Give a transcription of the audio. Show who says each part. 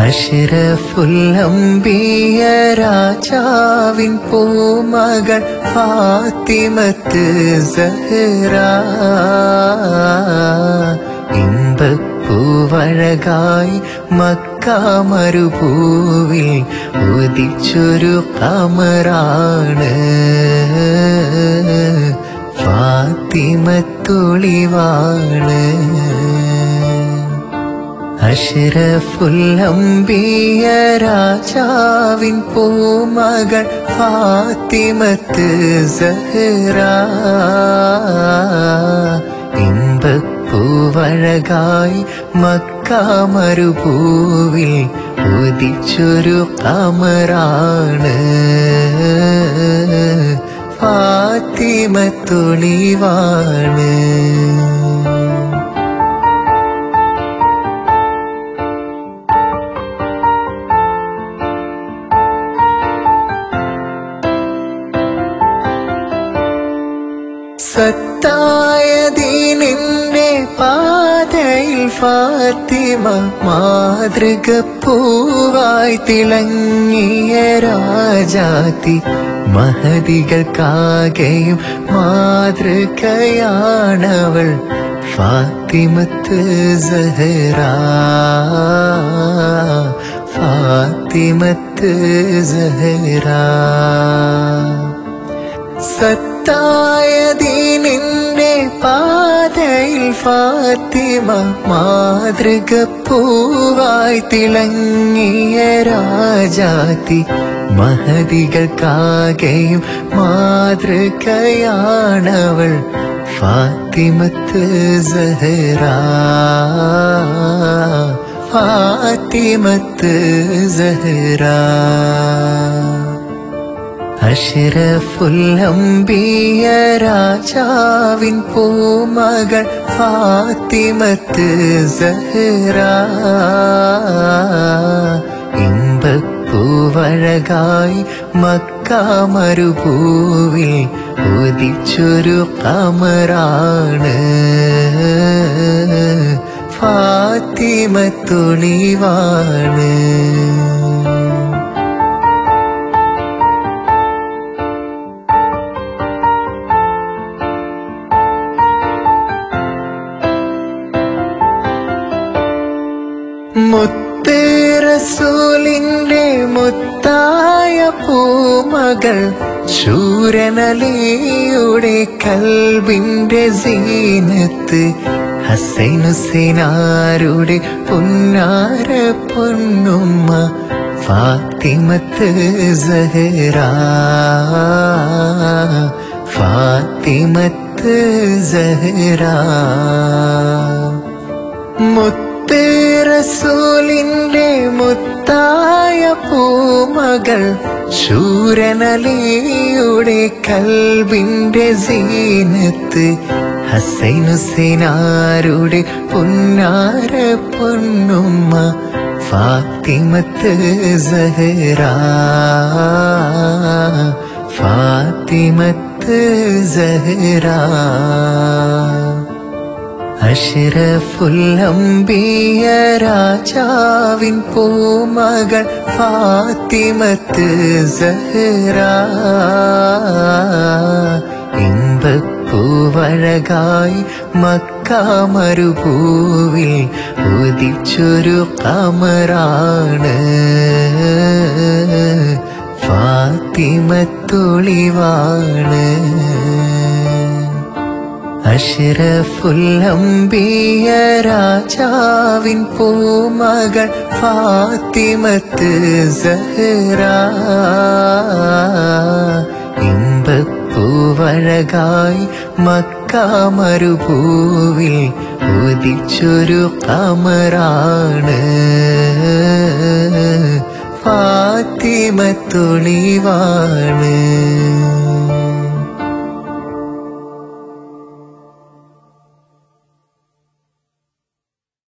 Speaker 1: അഷ്റഫുല്ലംബിയ രാജാവിൻ പൂമകൾ ഫാത്തിമത്ത് സഹറ ഇമ്പപ്പൂവഴകായി മക്ക മരുഭൂവിൽ ഉദിച്ചൊരു കമറാണ് ഫാത്തിമത്തുളിവാണ് അഷ്റഫുല്ലംബിയ രാജാവിൻ പൂമകൾ ഫാത്തിമത്ത് സഹറ ഇമ്പപ്പൂവഴകായി മക്ക മരുഭൂവിൽ ഉദിച്ചൊരു കമറാണ് ഫാത്തിമത്തുളിവാണ് സത്തായ ദീനിന്റെ പാതയിൽ ഫാത്തിമ മാതൃക പൂവായി തിളങ്ങിയ രാജാതി മഹതികൾക്കാകെയും മാതൃകയാണവൾ ഫാത്തിമത്ത് സഹറ ഫാത്തിമത്ത് സഹറ സത്തായ ദീനിന്റെ പാതയിൽ ഫാത്തിമ മാതൃക പൂവായി തിളങ്ങിയ രാജാതി മഹതികൾക്കാകെയും മാതൃകയാണവൾ ഫാത്തിമത്ത് സഹറ ഫാത്തിമത്ത് സഹറ അഷ്റഫുല്ലംബിയ രാജാവിൻ പൂമകൾ ഫാത്തിമത്ത് സഹറ ഇമ്പപ്പൂവഴകായി മക്ക മരുഭൂവിൽ ഉദിച്ചൊരു കമറാണ് ഫാത്തിമത്തുളിവാണ് മുത്ത് റസൂലിന്റെ മുത്തായ പൂമകൾ ശൂരനലിയുടെ കൽബിന്റെ സീനത്ത് ഹസൈൻ ഹുസൈനാരുടെ പൊന്നാര പൊന്നുമ്മ ഫാത്തിമത്ത് സഹറ ഫാത്തിമത്ത് സഹറ മുത്ത് റസൂലിന്റെ മുത്തായ പൂമകൾ ശൂരനലിയുടെ കൽബിന്റെ സീനത്ത് ഹസൈൻ ഹുസൈനാരുടെ പൊന്നാര പൊന്നുമ്മ ഫാത്തിമത്ത് സഹറ ഫാത്തിമത്ത് സഹറ അഷ്റഫുല്ലംബിയ രാജാവിൻ പൂമകൾ ഫാത്തിമത്ത് സഹറ ഇമ്പപ്പൂവഴകായി മക്ക മരുഭൂവിൽ ഉദിച്ചൊരു കമറാണ് ഫാത്തിമത്തുളിവാണ് അഷ്റഫുല്ലംബിയ രാജാവിൻ പൂമകൾ ഫാത്തിമത്ത് സഹറ ഇമ്പപ്പൂവഴകായി മക്ക മരുഭൂവിൽ ഉദിച്ചൊരു കമറാണ് ഫാത്തിമത്തുളിവാണ്